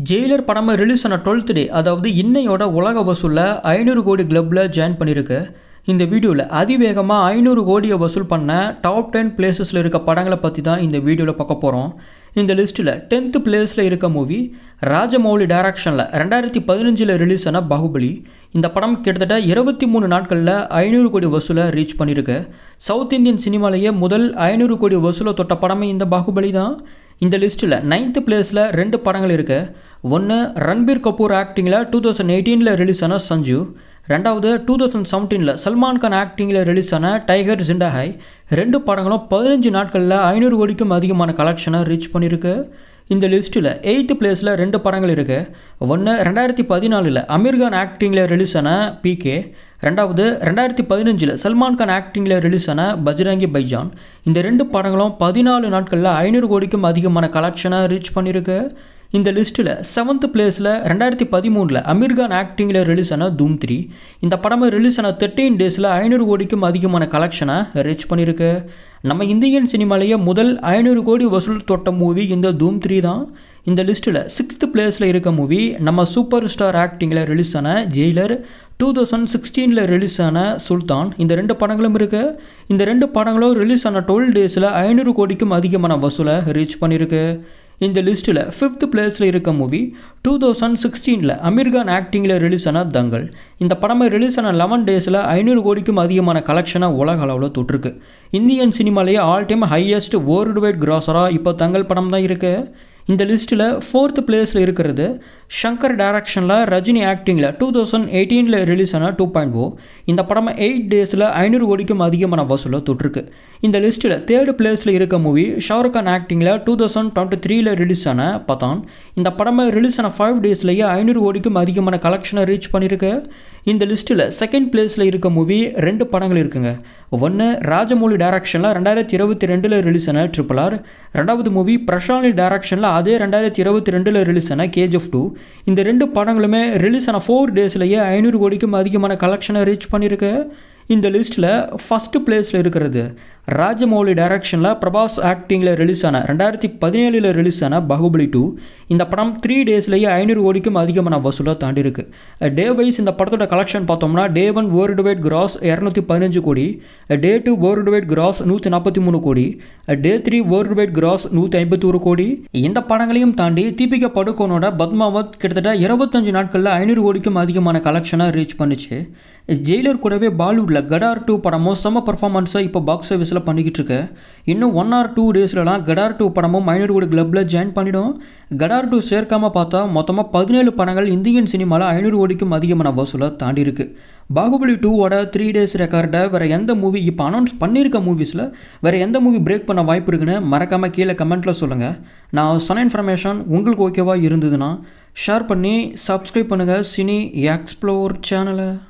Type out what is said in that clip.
Jailer படமாக release ஆன twelfth டே அதாவது இன்னையோட உலக வசூலில் ஐநூறு கோடி கிளப்பில் ஜாயின் பண்ணியிருக்கு இந்த வீடியோவில் அதிவேகமாக ஐநூறு கோடியை வசூல் பண்ண டாப் டென் பிளேசஸில் இருக்க படங்களை பற்றி தான் இந்த வீடியோவில் பார்க்க போகிறோம் இந்த லிஸ்ட்டில் டென்த்து பிளேஸில் இருக்க மூவி ராஜமௌலி டைரக்ஷனில் ரெண்டாயிரத்தி பதினஞ்சில் ரிலீஸ் ஆன பாகுபலி இந்த படம் கிட்டத்தட்ட இருபத்தி மூணு நாட்களில் ஐநூறு கோடி வசூலை ரீச் பண்ணியிருக்கு சவுத் இந்தியன் சினிமாலேயே முதல் ஐநூறு கோடி வசூலை தொட்ட படமே இந்த பாகுபலி தான் இந்த லிஸ்ட்டில் நைன்த்து பிளேஸில் ரெண்டு படங்கள் இருக்குது ஒன்று ரன்பீர் கபூர் ஆக்டிங்கில் டூ தௌசண்ட் எயிட்டீனில் ரிலீஸ் ஆன சஞ்சு ரெண்டாவது டூ தௌசண்ட் செவன்டீனில் சல்மான் கான் ஆக்டிங்கில் ரிலீஸ் ஆன டைகர் ஜிண்டாஹாய் ரெண்டு படங்களும் பதினஞ்சு நாட்களில் ஐநூறு கோடிக்கும் அதிகமான கலெக்ஷனை ரீச் பண்ணியிருக்கு இந்த லிஸ்ட்டில் எயித்து பிளேஸில் ரெண்டு படங்கள் இருக்குது ஒன்று ரெண்டாயிரத்தி பதினாலில் அமீர்கான் ஆக்டிங்கில் ரிலீஸ் ஆன பிகே ரெண்டாவது ரெண்டாயிரத்தி பதினஞ்சில் சல்மான் கான் ஆக்டிங்கில் ரிலீஸ் ஆன பஜ்ரங்கி பைஜான் இந்த ரெண்டு படங்களும் பதினாலு நாட்களில் ஐநூறு கோடிக்கும் அதிகமான கலெக்ஷனை ரீச் பண்ணியிருக்கு இந்த லிஸ்ட்டில் செவன்த் பிளேஸில் ரெண்டாயிரத்தி பதிமூணில் அமீர்கான் ஆக்டிங்கில் ரிலீஸ் ஆன தூம் த்ரீ இந்த படம் ரிலீஸ் ஆன தேர்ட்டீன் டேஸில் ஐநூறு கோடிக்கும் அதிகமான கலெக்ஷனை ரீச் பண்ணியிருக்கு நம்ம இந்தியன் சினிமாலேயே முதல் ஐநூறு கோடி வசூல் தொட்ட மூவி இந்த தூம் த்ரீ தான் இந்த லிஸ்ட்டில் சிக்ஸ்த் பிளேஸில் இருக்க மூவி நம்ம சூப்பர் ஸ்டார் ஆக்டிங்கில் ரிலீஸ் ஆன ஜெயிலர் டூ தௌசண்ட் சிக்ஸ்டீனில் ரிலீஸ் ஆன சுல்தான் இந்த ரெண்டு படங்களும் இருக்குது இந்த ரெண்டு படங்களும் ரிலீஸ் ஆன டுவெல் டேஸில் ஐநூறு கோடிக்கும் அதிகமான வசூலை ரீச் பண்ணியிருக்கு இந்த லிஸ்ட்டில் ஃபிஃப்த் பிளேஸில் இருக்க மூவி டூ தௌசண்ட் சிக்ஸ்டீனில் அமீர்கான் ஆக்டிங்கில் ரிலீஸ் ஆன தங்கல் இந்த படமே ரிலீஸ் ஆன லெவன் டேஸில் ஐநூறு கோடிக்கும் அதிகமான கலெக்ஷனை உலக அளவில் தொட்டிருக்கு இந்தியன் சினிமாலேயே all time highest world wide கிராசராக இப்போ தங்கல் படம் தான் இருக்குது இந்த லிஸ்ட்டில் ஃபோர்த் பிளேஸில் இருக்கிறது ஷங்கர் டைரக்ஷனில் ரஜினி ஆக்டிங்கில் டூ தௌசண்ட் எயிட்டீனில் ரிலீஸ் ஆன டூ பாயிண்ட் ஓ இந்த படம் எயிட் டேஸில் ஐநூறு கோடிக்கும் அதிகமான வசூலை தொட்டிருக்கு இந்த லிஸ்ட்டில் தேர்டு பிளேஸில் இருக்க மூவி ஷாருக் கான் ஆக்டிங்கில் டூ தௌசண்ட் டுவெண்ட்டி த்ரீல ரிலீஸ் ஆன பதான் இந்த படம் ரிலீஸ் ஆன ஃபைவ் டேஸ்லேயே ஐநூறு கோடிக்கும் அதிகமான கலெக்ஷனை ரீச் பண்ணியிருக்கு இந்த லிஸ்ட்டில் செகண்ட் பிளேஸில் இருக்க மூவி ரெண்டு படங்கள் இருக்குங்க ஒன்று ராஜமௌலி டைரக்ஷனில் ரெண்டாயிரத்தி இருபத்தி ரெண்டில் ரிலீஸ் ஆன ட்ரிபிள் ஆர் ரெண்டாவது மூவி பிரசாந்தி டைரக்ஷனில் அதே ரெண்டாயிரத்தி இருபத்தி ரெண்டில் ரிலீஸ் ஆன கேஜிஎஃப் டூ இந்த ரெண்டு படங்களுமே ரிலீஸ் ஆன ஃபோர் டேஸ்லேயே ஐநூறு கோடிக்கும் அதிகமான கலெக்ஷனை ரீச் பண்ணியிருக்கு இந்த லிஸ்ட்டில் ஃபஸ்ட்டு பிளேஸில் இருக்கிறது ராஜமௌலி டைரக்ஷனில் பிரபாஸ் ஆக்டிங்கில் ரிலீஸ் ஆன ரெண்டாயிரத்தி பதினேழில் ரிலீஸ் ஆன பாகுபலி டூ இந்த படம் த்ரீ டேஸ்லேயே ஐநூறு கோடிக்கும் அதிகமான வசூலாக தாண்டி இருக்கு டே வைஸ் இந்த படத்தோட கலெக்ஷன் பார்த்தோம்னா day one world wide gross இரநூத்தி பதினஞ்சு crore day two world wide gross நூற்றி நாற்பத்தி மூணு crore day three world wide gross நூற்றி ஐம்பத்தி ஒரு கோடி இந்த படங்களையும் தாண்டி தீபிகா படுகோனோட பத்மாவத் கிட்டத்தட்ட இருபத்தஞ்சு நாட்களில் ஐநூறு கோடிக்கும் அதிகமான கலெக்ஷனை ரீச் பண்ணுச்சு ஜெயிலர் கூடவே பாலிவுட்டில் கடார் டூ படமும் செம்ம பர்ஃபார்மன்ஸை இப்போ பாக்ஸ் ஆஃபீஸில் பண்ணிக்கிட்டு இருக்கு இன்னும் ஒன் ஆர் டூ டேஸ்லலாம் கடார் டூ படமும் ஐநூறு கோடி கிளப்பில் ஜாயின் பண்ணிடும் கடார் டூ சேர்க்காம பார்த்தா மொத்தமாக பதினேழு படங்கள் இந்தியன் சினிமாவில் ஐநூறு கோடிக்கும் அதிகமான வசூலை தாண்டி இருக்கு பாகுபலி டூவோட த்ரீ டேஸ் ரெக்கார்டை வேறு எந்த மூவி இப்போ அனௌன்ஸ் பண்ணியிருக்க மூவிஸில் வேறு எந்த மூவி பிரேக் பண்ண வாய்ப்பு இருக்குன்னு மறக்காமல் கீழே கமெண்ட்டில் சொல்லுங்கள் நான் சொன்ன இன்ஃபர்மேஷன் உங்களுக்கு ஓகேவா இருந்ததுன்னா ஷேர் பண்ணி சப்ஸ்கிரைப் பண்ணுங்கள் சினி எக்ஸ்ப்ளோர் சேனலை